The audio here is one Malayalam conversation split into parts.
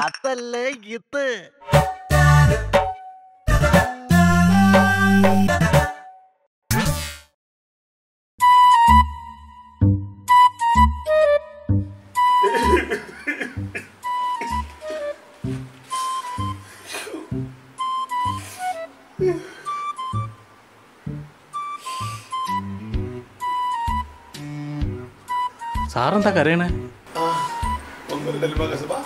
അതല്ലേ ഇത് സാറെന്താ കരയണേ ഒന്നുമില്ല ഡെലിമകസ് ബാ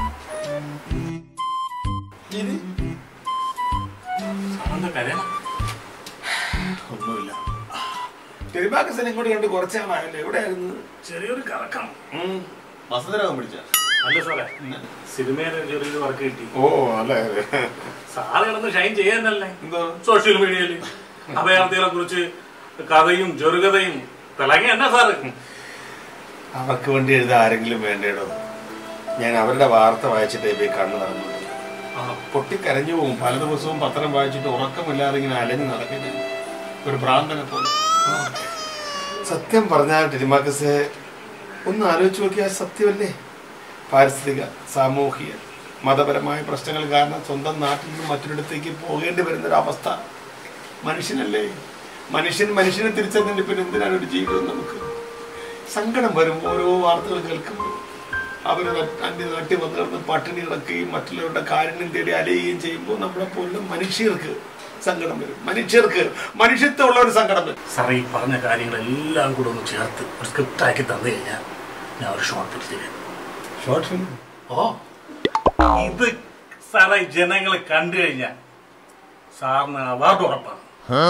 ഇത് സാറെന്താ കരയണ ഒന്നുമില്ല ഡെലിമകസിനെ ഇങ്ങോട്ട് കണ്ട് കുറച്ചാളായല്ലോ എവിടെയായിരുന്നു ചെറിയൊരു കറക്കം വസന്തരാഗം പിടിച്ച അല്ല സാറേ സിനിമയിലെ ചെറിയൊരു വർക്ക് കിട്ടി ഓ അല്ലേ സാറ് കിടന്ന് ഷൈൻ ചെയ്യാനല്ലേ എന്തോ സോഷ്യൽ മീഡിയയിൽ അഭയാർത്ഥികളെ കുറിച്ച് കഥയും ചെറുകഥയും തിളങ്ങി എന്നാ സാറ് അവർക്ക് വേണ്ടി എഴുതാൻ ആരെങ്കിലും വേണ്ടേടോ ഞാൻ അവരുടെ വാർത്ത വായിച്ചിട്ടേ പോയി കണ്ണു നടന്നു പൊട്ടിക്കരഞ്ഞു പോകും പല ദിവസവും പത്രം വായിച്ചിട്ട് ഉറക്കമില്ലാതെ ഇങ്ങനെ അലഞ്ഞു നടക്കുന്നത് ഒരു ഭ്രാന്തനെ പോലെ സത്യം പറഞ്ഞാൽ ടെലിമാക്കസ് ഒന്ന് ആലോചിച്ച് നോക്കിയാൽ സത്യമല്ലേ പാരിസ്ഥിതിക സാമൂഹിക മതപരമായ പ്രശ്നങ്ങൾ കാരണം സ്വന്തം നാട്ടിൽ നിന്ന് മറ്റൊരിടത്തേക്ക് പോകേണ്ടി വരുന്നൊരവസ്ഥ മനുഷ്യനല്ലേ മനുഷ്യൻ മനുഷ്യനെ തിരിച്ചറിഞ്ഞിട്ട് പിന്നെ എന്തിനാണ് ഒരു ജീവിതം നമുക്ക് സങ്കടം വരും ഓരോ വാർത്തകൾ കേൾക്കുമ്പോൾ അവർ അന്യ നാട്ടിൽ വന്ന് കിടന്ന് പട്ടിണി കിടക്കുകയും മറ്റുള്ളവരുടെ കാരുണ്യം തേടി അലയുകയും ചെയ്യുമ്പോൾ നമ്മളെ പോലുള്ള മനുഷ്യർക്ക് സങ്കടം വരും മനുഷ്യർക്ക് മനുഷ്യത്വമുള്ള ഒരു സങ്കടം വരും സാറേ ഈ പറഞ്ഞ കാര്യങ്ങളെല്ലാം കൂടെ ഒന്ന് ചേർത്ത് ഒരു സ്ക്രിപ്റ്റ് ആക്കി തന്നു കഴിഞ്ഞാൽ ഞാൻ ഒരു ഷോർട്ട് ഫിലിം ചെയ്യാം ഷോർട്ട് ഫിലിം ഓ ഇത് സാറേ ജനങ്ങൾ കണ്ടു കഴിഞ്ഞാൽ സാറിന് അവാർഡ് ഉറപ്പാണ്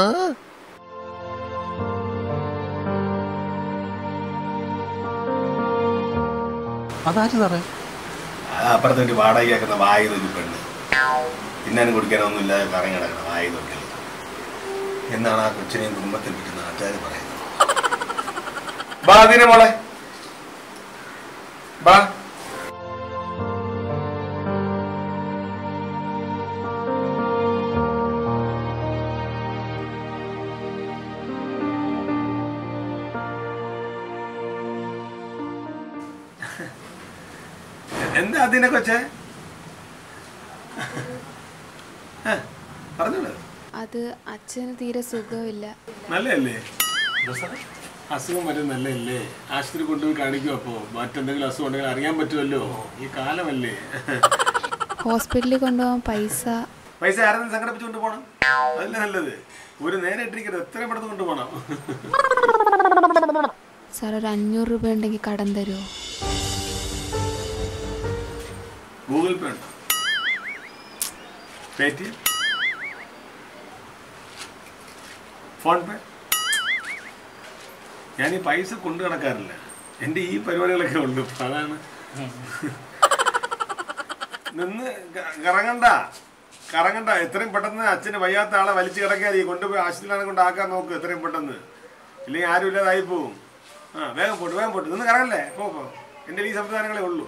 അതാര് സാറേ അപ്പുറത്തെ ഒരു വാടകയാക്കുന്ന വായ ഒരു പെണ്ണ് തിന്നാനും കുടിക്കാനൊന്നും ഇല്ലാതെ കറങ്ങി കിടക്കണം വായ നോക്കി എന്നാണ് ആ കൊച്ചിനെയും കുടുംബത്തെ പറ്റി നാട്ടുകാർ പറയുന്നത് ബാ അതിനെ മോളെ ബാ എന്താ അതിനെ കൊച്ചേ ഏ, പറഞ്ഞോളൂ അത് അച്ഛന് തീരെ സുഖമില്ല നല്ലതല്ലേ അസുഖം വരും നല്ലതല്ലേ ആശുപത്രി കൊണ്ടുപോയി കാണിക്കും അപ്പോ മറ്റെന്തെങ്കിലും അസുഖം ഉണ്ടെങ്കിൽ അറിയാൻ പറ്റുമല്ലോ ഈ കാലമല്ലേ ഹോസ്പിറ്റലിൽ കൊണ്ടുപോകാൻ പൈസ പൈസ ആരെങ്കിലും സംഘടിപ്പിച്ചുകൊണ്ട് പോകണം അതല്ലേ നല്ലത് ഒരു നേരെ ഇട്ടിരിക്കരുത് എത്രയും പെട്ടെന്ന് കൊണ്ടുപോകണം സാർ ഒരു അഞ്ഞൂറ് രൂപ ഉണ്ടെങ്കിൽ കടം തരുമോ ഗൂഗിൾ പേ ഉണ്ടോ പേടിഎം ഫോൺ പേ ഞാൻ ഈ പൈസ കൊണ്ടു കിടക്കാറില്ല എൻ്റെ ഈ പരിപാടികളൊക്കെ ഉള്ളു ഇപ്പൊ അതാണ് നിന്ന് ക- കറങ്ങണ്ട കറങ്ങണ്ട എത്രയും പെട്ടെന്ന് അച്ഛന് വയ്യാത്ത ആളെ വലിച്ചു കിടക്കാതെ കൊണ്ടുപോയി ആശുപത്രിയിലാണ് കൊണ്ടാക്കാൻ നോക്ക് എത്രയും പെട്ടെന്ന് ഇല്ലെങ്കിൽ ആരും ഇല്ലാതായി പോവും ആ വേഗം പോട്ട് വേഗം പോട്ട് നിന്ന് കറങ്ങല്ലേ പോ പോ എൻ്റെ ഈ സംവിധാനങ്ങളേ ഉള്ളൂ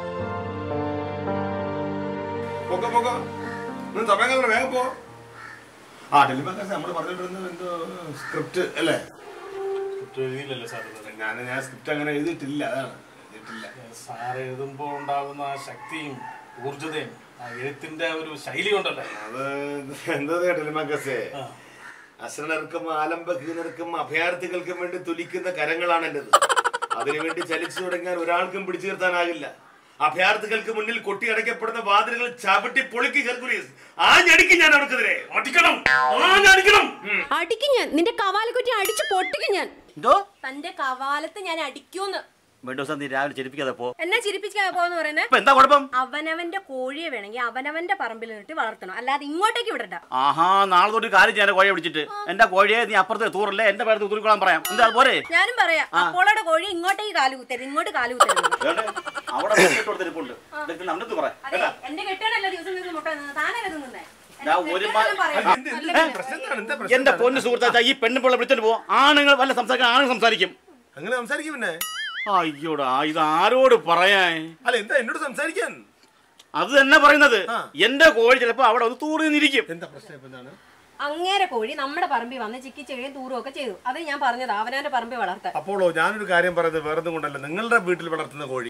പൊക്കോ പൊക്കോ നിന്ന് സമയം കളയണ്ട, വേഗം പോ ആ ടെലിമാക്കാസ് നമ്മൾ പറഞ്ഞിട്ടിരുന്നത് എന്തോ സ്ക്രിപ്റ്റ് അല്ലേ എഴുതിയില്ലല്ലോ സാർ ഇത്. ഞാൻ ഞാൻ സ്ക്രിപ്റ്റ് അങ്ങനെ എഴുതിയിട്ടില്ല അതാണ് എഴുതിയിട്ടില്ല സാർ എഴുതുമ്പോൾ ഉണ്ടാകുന്ന ആ ശക്തിയും ഊർജതയും ആ എഴുത്തിന്റെ ഒരു ശൈലി കൊണ്ടല്ലേ അത് എന്താ ടെലിമാക്കസേ അശ്രണർക്കും ആലംബഹീനർക്കും അഭയാർത്ഥികൾക്കും വേണ്ടി തുലിക്കുന്ന കരങ്ങളാണ് എന്റേത് അതിനുവേണ്ടി ചലിച്ചു തുടങ്ങിയാൽ ഒരാൾക്കും പിടിച്ചു നിർത്താനാകില്ല അഭയാർത്ഥികൾക്ക് മുന്നിൽ കൊട്ടിയടയ്ക്കപ്പെടുന്ന വാതിലുകൾ ചവിട്ടി പൊളിക്ക് ഹെർക്കുലീസ് ആ ഞടിക്ക് ഞാൻ അവർക്കെതിരെ അടിക്കണം ആ അടിക്കണം അടിക്കും ഞാൻ നിന്റെ കവാലക്കുറ്റി അടിച്ചു പൊട്ടിക്കും ഞാൻ എന്തോ തന്റെ കവാലത്ത് ഞാൻ അടിക്കൂന്ന് വേണ്ട ദിവസം നീ രാവിലെ ചെരിപ്പിക്കാതെ പോ എന്നെ ചിരിപ്പിക്കാൻ പോന്ന് പറയുന്നത് ഇപ്പൊ എന്താ കുഴപ്പം അവനവന്റെ കോഴിയെ വേണമെങ്കിൽ അവനവന്റെ പറമ്പിൽ നിന്നിട്ട് വളർത്തണം അല്ലാതെ ഇങ്ങോട്ടേക്ക് വിടണ്ട ആഹാ നാളെ തൊട്ട് കാര്യം ചെയ്യാൻ കോഴിയെ വിളിച്ചിട്ട് എന്റെ കോഴിയെ നീ അപ്പുറത്ത് തൂറല്ലേ എന്റെ പേരത്ത് തൂറിക്കോളാൻ പറയാം എന്താ പോരെ ഞാനും പറയാം അപ്പോളോടെ കോഴി ഇങ്ങോട്ടേക്ക് കാല് കുത്തരുത് ഇങ്ങോട്ട് കാല് കുത്തരുത് വേണ്ടേ? അവിടെ ബിസ്ക്കറ്റ് കൊടുത്തിരിപ്പുണ്ട് ഇതൊക്കെ നമ്മുടെ അടുത്ത് പറയാം അതെ എന്റെ കെട്ടാണല്ലോ ദിവസം ദിവസം മുട്ട തിന്നുന്നത്. താനല്ലേ തിന്നുന്നേ എന്റെ ഞാൻ ഒരു കെട്ടിയോനും മ- പറയും. എന്ത് എന്ത് നല്ല പ്രശ്നം എന്താണ്? എന്താ പ്രശ്നം എന്റെ എന്താണ്? പൊന്ന് സുഹൃത്താ ഈ പെണ്ണുപിള്ള വിളിച്ചോണ്ട് പോവാം ആണുങ്ങൾ വല്ല സംസാരിക്കാൻ ആണുങ്ങൾ സംസാരിക്കും അങ്ങനെ സംസാരിക്കും പിന്നെ അയ്യോടാ ഇത് ആരോട് പറയാൻ അല്ല എന്താ എന്നോട് സംസാരിക്കാൻ അത് തന്നെ പറയുന്നത് ആ. എന്റെ കോഴി ചിലപ്പോ അവിടെ ഒന്ന് തൂറി നിന്നിരിക്കും എന്താ പ്രശ്നം ഇപ്പൊ എന്താണ് അങ്ങേരെ കോഴി നമ്മുടെ പറമ്പിൽ വന്ന് ചിക്കി ചെഴിയും തൂറും ഒക്കെ ചെയ്തു അത് ഞാൻ പറഞ്ഞത് അവനവന്റെ പറമ്പിൽ വളർത്താൻ അപ്പോളോ ഞാനൊരു കാര്യം പറയുന്നത് വേറൊന്നും കൊണ്ടല്ല നിങ്ങളുടെ വീട്ടിൽ വളർത്തുന്ന കോഴി ഓ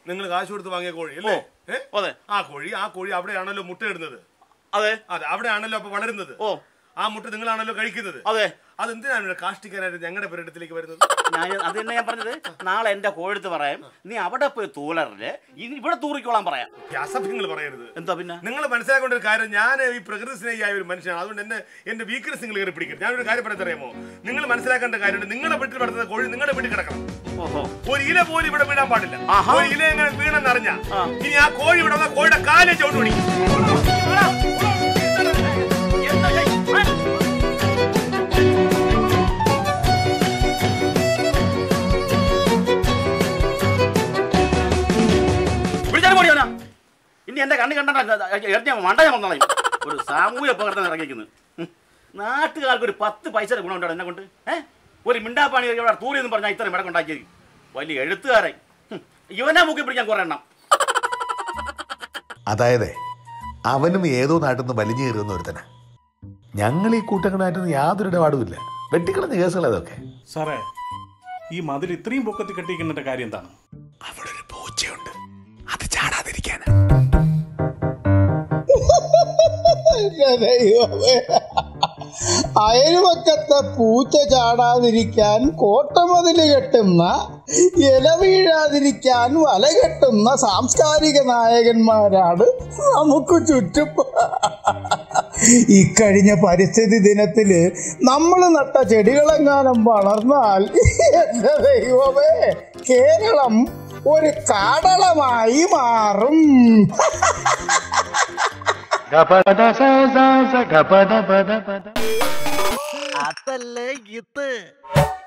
നിങ്ങൾ കാശ് കൊടുത്ത് വാങ്ങിയ കോഴി അല്ലേ ഏ? അതെ ആ കോഴി ആ കോഴി അവിടെയാണല്ലോ മുട്ടയിടുന്നത് അതെ അതെ അവിടെയാണല്ലോ അപ്പൊ വളരുന്നത് ഓ ആ മുട്ട നിങ്ങളാണല്ലോ കഴിക്കുന്നത് അതെ അതെന്തിനാണ് ഇവിടെ കാഷ്ടിക്കാനായിട്ട് ഞങ്ങളുടെ പെരടത്തിലേക്ക് വരുന്നത് ഞാൻ അത് തന്നെ ഞാൻ പറഞ്ഞത് നാളെ എന്റെ കോഴത്ത് പറയാം നീ അവിടെ പോയി തൂലറില് ഇനി ഇവിടെ തൂറിക്കോളാൻ പറയാം ഈ അസഭ്യങ്ങൾ പറയരുത് എന്താ പിന്നെ നിങ്ങൾ മനസ്സിലാക്കേണ്ട ഒരു കാര്യം ഞാൻ ഈ പ്രകൃതി സ്നേഹിയായ ഒരു മനുഷ്യനാണ് അതുകൊണ്ട് എന്നെ എന്റെ വീക്ക്നെസ് നിങ്ങൾ കയറി പിടിക്കരുത് ഞാനൊരു കാര്യം പറയാൻ അറിയാമോ നിങ്ങൾ മനസ്സിലാക്കേണ്ട കാര്യമുണ്ട് നിങ്ങളുടെ വീട്ടിൽ വളർത്തുന്ന കോഴി നിങ്ങളുടെ വീട്ടിൽ കിടക്കണം ഓഹോ ഒരു ഇല പോലും ഇവിടെ വീഴാൻ പാടില്ല ആഹാ. ഒരു ഇല എങ്ങനെ വീണെന്ന് അറിഞ്ഞ ആ. ഇനി ആ കോഴി ഇവിടെ വന്ന കോഴിയുടെ കാലെ ചവിട്ട് പിടിക്കും എന്താ ചെയ്യ്? ആ. വിളിച്ചാലും പോടി അവനാ. ഇനി എന്റെ കണ്ണി കണ്ട മണ്ട ഞാൻ വന്നോളാം ഒരു സാമൂഹ്യ പകർത്താൻ ഇറങ്ങിക്കുന്നത് നാട്ടുകാർക്ക് ഒരു പത്ത് പൈസ ഗുണമുണ്ടോ എന്നെ കൊണ്ട് ഏഹ് ഒരു മിണ്ടാപ്പാണി ഇവിടെ തൂരി എന്ന് പറഞ്ഞാൽ ഇത്രയും വിടക്കുണ്ടാക്കിയത് വലിയ എഴുത്തുകാരൻ ഹും. ഇവനെ മുക്കി പിടിക്കാൻ കുറെ എണ്ണം അതായത് അവനും ഏതോ നാട്ടിൽ നിന്ന് വലിഞ്ഞു കയറുന്ന ഒരുത്തനാ ഞങ്ങൾ ഈ കൂട്ടങ്ങളായിട്ടൊന്നും യാതൊരു ഇടപാടുമില്ല വെട്ടിക്കളഞ്ഞ കേസുകൾ അതൊക്കെ സാറേ ഈ മതിൽ ഇത്രയും പൊക്കത്തിൽ കെട്ടിക്കുന്നതിന്റെ കാര്യം എന്താണ് അവിടെ ഒരു പൂച്ചയുണ്ട് അത് ചാടാതിരിക്കാനാ എന്റെ ദൈവമേ അയൽവക്കത്തെ പൂച്ച ചാടാതിരിക്കാൻ കോട്ടമതില് കെട്ടുന്ന ഇല വീഴാതിരിക്കാൻ വല കെട്ടുന്ന സാംസ്കാരിക നായകന്മാരാണ് നമുക്ക് ചുറ്റും ഇക്കഴിഞ്ഞ പരിസ്ഥിതി ദിനത്തില് നമ്മൾ നട്ട ചെടികളെങ്ങാനും വളർന്നാൽ എന്റെ ദൈവമേ കേരളം ഒരു കാടളമായി മാറും അതല്ലേ ഇത്